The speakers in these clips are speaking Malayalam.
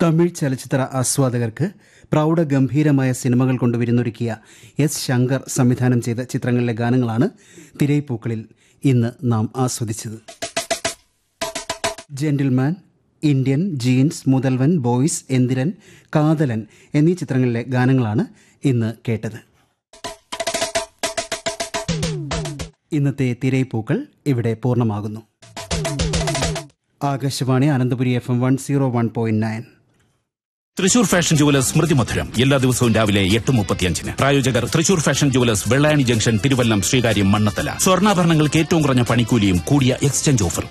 തമിഴ് ചലച്ചിത്ര ആസ്വാദകർക്ക് പ്രൗഢഗംഭീരമായ സിനിമകൾ കൊണ്ട് വിരുന്നൊരുക്കിയ എസ് ശങ്കർ സംവിധാനം ചെയ്ത ചിത്രങ്ങളിലെ ഗാനങ്ങളാണ് തിരൈപ്പൂക്കളിൽ ഇന്ന് നാം ആസ്വദിച്ചത് Gentleman Indian Jeans Mudhalvan Boys Enthiran Kadhalan എന്നീ ചിത്രങ്ങളിലെ ഗാനങ്ങളാണ് ഇന്ന് കേട്ടത് ഇന്നത്തെ തിരൈപ്പൂക്കൾ ഇവിടെ പൂർണ്ണമാകുന്നു Akashvani Ananthapuri F M one zero one point nine Thrissur fashion jewellers സ്മൃതി മധുരം എല്ലാ ദിവസവും രാവിലെ എട്ട് മുപ്പത്തിയഞ്ചിന് പ്രായോജകർ Thrissur fashion jewellers Vellayani junction Thiruvallam Sreekaryam Mannanthala സ്വർണ്ണാഭരണങ്ങൾക്ക് ഏറ്റവും കുറഞ്ഞ പണിക്കൂലിയും കൂടിയ എക്സ്ചേഞ്ച് ഓഫർ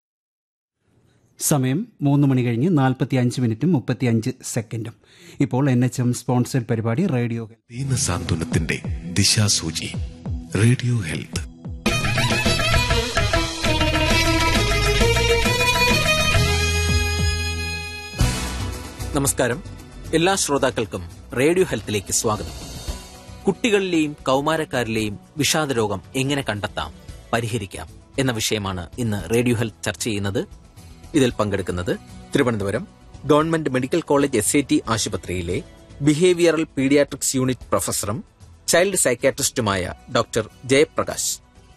സമയം മൂന്ന് മണി കഴിഞ്ഞ് നാൽപ്പത്തി അഞ്ച് മിനിറ്റും മുപ്പത്തിയഞ്ച് സെക്കൻഡും ഇപ്പോൾ എൻ എച്ച് എം സ്പോൺസേഡ് പരിപാടി റേഡിയോ ദീനസാന്ത്വനത്തിന്റെ ദിശാസൂചി റേഡിയോ ഹെൽത്ത് നമസ്കാരം എല്ലാ ശ്രോതാക്കൾക്കും റേഡിയോ ഹെൽത്തിലേക്ക് സ്വാഗതം കുട്ടികളിലെയും കൗമാരക്കാരിലെയും വിഷാദരോഗം എങ്ങനെ കണ്ടെത്താം പരിഹരിക്കാം എന്ന വിഷയമാണ് ഇന്ന് റേഡിയോ ഹെൽത്ത് ചർച്ച ചെയ്യുന്നത് ഇതിൽ പങ്കെടുക്കുന്നത് Thiruvananthapuram government medical college S T ആശുപത്രിയിലെ ബിഹേവിയറൽ പീഡിയാട്രിക്സ് യൂണിറ്റ് പ്രൊഫസറും ചൈൽഡ് സൈക്കാട്രിസ്റ്റുമായ ഡോക്ടർ ജയപ്രകാശ്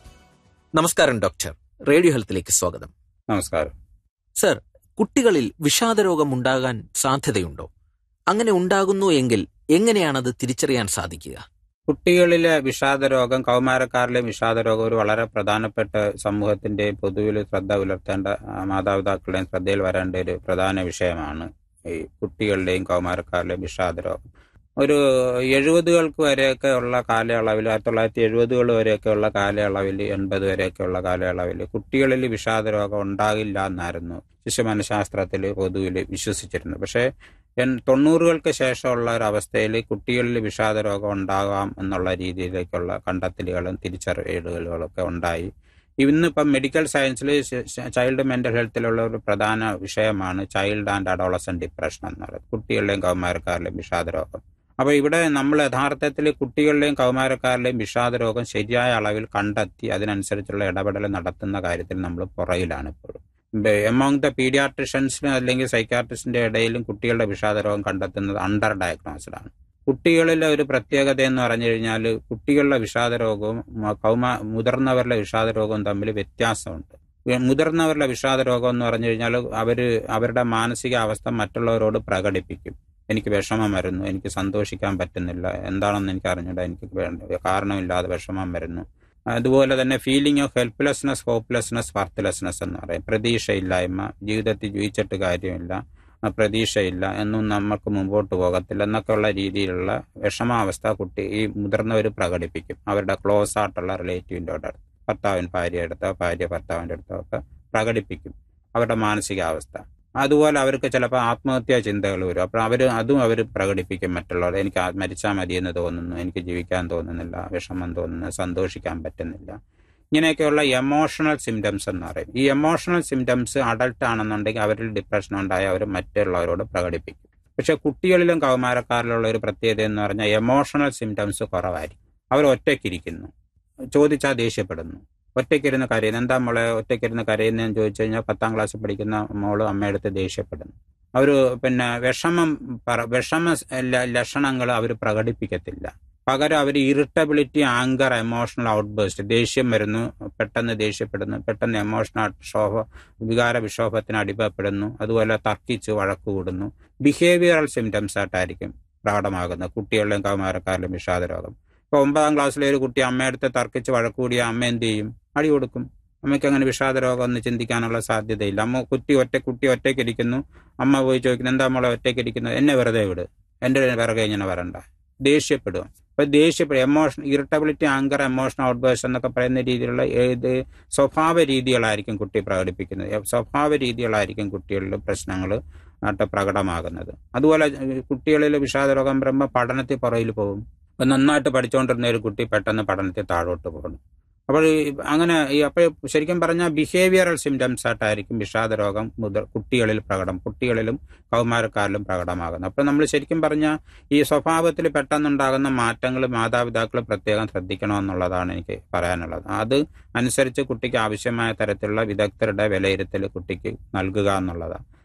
നമസ്കാരം ഡോക്ടർ റേഡിയോ ഹെൽത്തിലേക്ക് സ്വാഗതം നമസ്കാരം സർ കുട്ടികളിൽ വിഷാദരോഗം ഉണ്ടാകാൻ സാധ്യതയുണ്ടോ അങ്ങനെ ഉണ്ടാകുന്നു എങ്കിൽ എങ്ങനെയാണത് തിരിച്ചറിയാൻ സാധിക്കുക കുട്ടികളിലെ വിഷാദരോഗം കൗമാരക്കാരിലെ വിഷാദരോഗം ഒരു വളരെ പ്രധാനപ്പെട്ട സമൂഹത്തിന്റെ പൊതുവിൽ ശ്രദ്ധ പുലർത്തേണ്ട ആ, മാതാപിതാക്കളുടെയും ശ്രദ്ധയിൽ വരേണ്ട ഒരു പ്രധാന വിഷയമാണ് ഈ കുട്ടികളുടെയും കൗമാരക്കാരിലെയും വിഷാദരോഗം ഒരു എഴുപതുകൾക്ക് വരെയൊക്കെ ഉള്ള കാലയളവിൽ ആയിരത്തി തൊള്ളായിരത്തി എഴുപതുകൾ വരെയൊക്കെ ഉള്ള കാലയളവിൽ എൺപത് വരെയൊക്കെ ഉള്ള കാലയളവിൽ കുട്ടികളിൽ വിഷാദരോഗം ഉണ്ടാകില്ല എന്നായിരുന്നു ശിശുമനഃശാസ്ത്രത്തിൽ പൊതുവിൽ വിശ്വസിച്ചിരുന്നത് പക്ഷേ എൻ- തൊണ്ണൂറുകൾക്ക് ശേഷമുള്ള ഒരു അവസ്ഥയിൽ കുട്ടികളിൽ വിഷാദരോഗം ഉണ്ടാകാം എന്നുള്ള രീതിയിലേക്കുള്ള കണ്ടെത്തലുകളും തിരിച്ചറിയലുകളൊക്കെ ഉണ്ടായി ഇന്നിപ്പം മെഡിക്കൽ സയൻസിൽ ചൈൽഡ് മെന്റൽ ഹെൽത്തിലുള്ള ഒരു പ്രധാന വിഷയമാണ് ചൈൽഡ് ആൻഡ് അഡോളസൻ ഡിപ്രഷൻ എന്ന് പറയുന്നത് കുട്ടികളുടെയും കൗമാരക്കാരിലെയും വിഷാദരോഗം അപ്പോൾ ഇവിടെ നമ്മൾ യഥാർത്ഥത്തിൽ കുട്ടികളുടെയും കൗമാരക്കാരിലെയും വിഷാദരോഗം ശരിയായ അളവിൽ കണ്ടെത്തി അതിനനുസരിച്ചുള്ള ഇടപെടൽ നടത്തുന്ന കാര്യത്തിൽ നമ്മൾ പുറകിലാണ് ഇപ്പോഴും എമോങ് ദ പീഡിയാട്രിഷ്യൻസിനും അല്ലെങ്കിൽ സൈക്കാട്രിസ്റ്റിന്റെ ഇടയിലും കുട്ടികളുടെ വിഷാദരോഗം കണ്ടെത്തുന്നത് അണ്ടർ ഡയഗ്നോസ്ഡ് ആണ് കുട്ടികളിലെ ഒരു പ്രത്യേകത എന്ന് പറഞ്ഞു കഴിഞ്ഞാൽ കുട്ടികളുടെ വിഷാദരോഗവും മ- കൗമാ മുതിർന്നവരുടെ വിഷാദരോഗവും തമ്മിൽ വ്യത്യാസമുണ്ട് ഈ മുതിർന്നവരുടെ വിഷാദരോഗം എന്ന് പറഞ്ഞു കഴിഞ്ഞാൽ അവർ അവരുടെ മാനസികാവസ്ഥ മറ്റുള്ളവരോട് പ്രകടിപ്പിക്കും എനിക്ക് വിഷമം വരുന്നു എനിക്ക് സന്തോഷിക്കാൻ പറ്റുന്നില്ല എന്താണെന്ന് എനിക്ക് അറിഞ്ഞൂടാ എനിക്ക് വേണ്ട കാരണമില്ലാതെ വിഷമം വരുന്നു അതുപോലെ തന്നെ feeling of helplessness hopelessness worthlessness എന്ന് പറയും പ്രതീക്ഷയില്ലായ്മ ജീവിതത്തിൽ ജീവിച്ചിട്ട് കാര്യമില്ല ആ, പ്രതീക്ഷയില്ല എന്നും നമുക്ക് മുമ്പോട്ട് പോകത്തില്ല എന്നൊക്കെയുള്ള രീതിയിലുള്ള വിഷമാവസ്ഥ കുട്ടി ഈ മുതിർന്നവർ പ്രകടിപ്പിക്കും അവരുടെ ക്ലോസ് ആയിട്ടുള്ള റിലേറ്റീവിൻ്റെ അടുത്ത് ഭർത്താവിൻ ഭാര്യയുടെ അടുത്തോ ഭാര്യ ഭർത്താവിൻ്റെ അടുത്തോ ഒക്കെ പ്രകടിപ്പിക്കും അവരുടെ മാനസികാവസ്ഥ അതുപോലെ അവർക്ക് ചിലപ്പോൾ ആത്മഹത്യാ ചിന്തകൾ വരും അപ്പോൾ അവർ അതും അവർ പ്രകടിപ്പിക്കും മറ്റുള്ളവർ എനിക്ക് ആ- മരിച്ചാൽ മതിയെന്ന് തോന്നുന്നു എനിക്ക് ജീവിക്കാൻ തോന്നുന്നില്ല വിഷമം തോന്നുന്നു സന്തോഷിക്കാൻ പറ്റുന്നില്ല ഇങ്ങനെയൊക്കെയുള്ള എമോഷണൽ സിംറ്റംസ് എന്ന് പറയും ഈ എമോഷണൽ സിംറ്റംസ് അഡൾട്ട് ആണെന്നുണ്ടെങ്കിൽ അവരിൽ ഡിപ്രഷൻ ഉണ്ടായി അവർ മറ്റുള്ളവരോട് പ്രകടിപ്പിക്കും പക്ഷെ കുട്ടികളിലും കൗമാരക്കാരിലുള്ള ഒരു പ്രത്യേകത എന്ന് പറഞ്ഞാൽ എമോഷണൽ സിംറ്റംസ് കുറവായിരിക്കും അവർ ഒറ്റയ്ക്കിരിക്കുന്നു ചോദിച്ചാൽ ദേഷ്യപ്പെടുന്നു ഒറ്റയ്ക്കിരുന്ന് കരയുന്നു എന്താ മോളെ ഒറ്റയ്ക്കിരുന്ന് കരയുന്നതെന്ന് ചോദിച്ചു കഴിഞ്ഞാൽ പത്താം ക്ലാസ്സിൽ പഠിക്കുന്ന മോള് അമ്മയെടുത്ത് ദേഷ്യപ്പെടുന്നു അവർ പിന്നെ വിഷമം പറ വിഷമ ലക്ഷണങ്ങൾ അവർ പ്രകടിപ്പിക്കത്തില്ല പകരം അവർ ഇറിറ്റബിലിറ്റി ആങ്കർ എമോഷണൽ ഔട്ട്ബേസ്റ്റ് ദേഷ്യം വരുന്നു പെട്ടെന്ന് ദേഷ്യപ്പെടുന്നു പെട്ടെന്ന് എമോഷണൽ ക്ഷോഭ വികാര വിക്ഷോഭത്തിന് അടിമപ്പെടുന്നു അതുപോലെ തർക്കിച്ച് വഴക്ക് കൂടുന്നു ബിഹേവിയറൽ സിംറ്റംസ് ആയിട്ടായിരിക്കും പ്രകടമാകുന്നത് കുട്ടികളുടെയും കൗമാരക്കാരിലും വിഷാദരോഗം ഇപ്പോൾ ഒമ്പതാം ക്ലാസ്സിലെ ഒരു കുട്ടി അമ്മയടുത്ത് തർക്കിച്ച് വഴക്ക് കൂടിയ അമ്മ എന്ത് ചെയ്യും അടി കൊടുക്കും അമ്മയ്ക്ക് അങ്ങനെ വിഷാദരോഗം ഒന്ന് ചിന്തിക്കാനുള്ള സാധ്യതയില്ല അമ്മ കുട്ടി ഒറ്റ കുട്ടി ഒറ്റയ്ക്കിരിക്കുന്നു അമ്മ പോയി ചോദിക്കുന്നു എന്താ മോളെ ഒറ്റയ്ക്കിരിക്കുന്നത് എന്നെ വെറുതെ വിട് എൻ്റെ പിറകെ ഇങ്ങനെ വരണ്ട ദേഷ്യപ്പെടുക അപ്പൊ ദേഷ്യപ്പെടും emotion irritability anger emotion outburst എന്നൊക്കെ പറയുന്ന രീതിയിലുള്ള ഏത് സ്വഭാവ രീതികളായിരിക്കും കുട്ടി പ്രകടിപ്പിക്കുന്നത് എ- സ്വഭാവ രീതികളായിരിക്കും കുട്ടികളിൽ പ്രശ്നങ്ങൾ ആയിട്ട് പ്രകടമാകുന്നത് അതുപോലെ ഏഹ്, കുട്ടികളിൽ വിഷാദരോഗം വരുമ്പോൾ പഠനത്തിൽ പുറകിൽ പോകും ഇപ്പൊ നന്നായിട്ട് പഠിച്ചുകൊണ്ടിരുന്ന ഒരു കുട്ടി പെട്ടെന്ന് പഠനത്തിൽ താഴോട്ട് പോകുന്നു അപ്പോൾ ഈ അങ്ങനെ ഈ അപ്പോൾ ശരിക്കും പറഞ്ഞാൽ ബിഹേവിയറൽ സിംറ്റംസ് ആയിട്ടായിരിക്കും വിഷാദരോഗം മുതൽ കുട്ടികളിൽ പ്രകടം കുട്ടികളിലും കൗമാരക്കാരിലും പ്രകടമാകുന്നത് അപ്പോൾ നമ്മൾ ശരിക്കും പറഞ്ഞാൽ ഈ സ്വഭാവത്തിൽ പെട്ടെന്നുണ്ടാകുന്ന മാറ്റങ്ങൾ മാതാപിതാക്കൾ പ്രത്യേകം ശ്രദ്ധിക്കണമെന്നുള്ളതാണ് എനിക്ക് പറയാനുള്ളത് അത് അനുസരിച്ച് കുട്ടിക്ക് ആവശ്യമായ തരത്തിലുള്ള വിദഗ്ധരുടെ വിലയിരുത്തൽ കുട്ടിക്ക് നൽകുക എന്നുള്ളതാണ്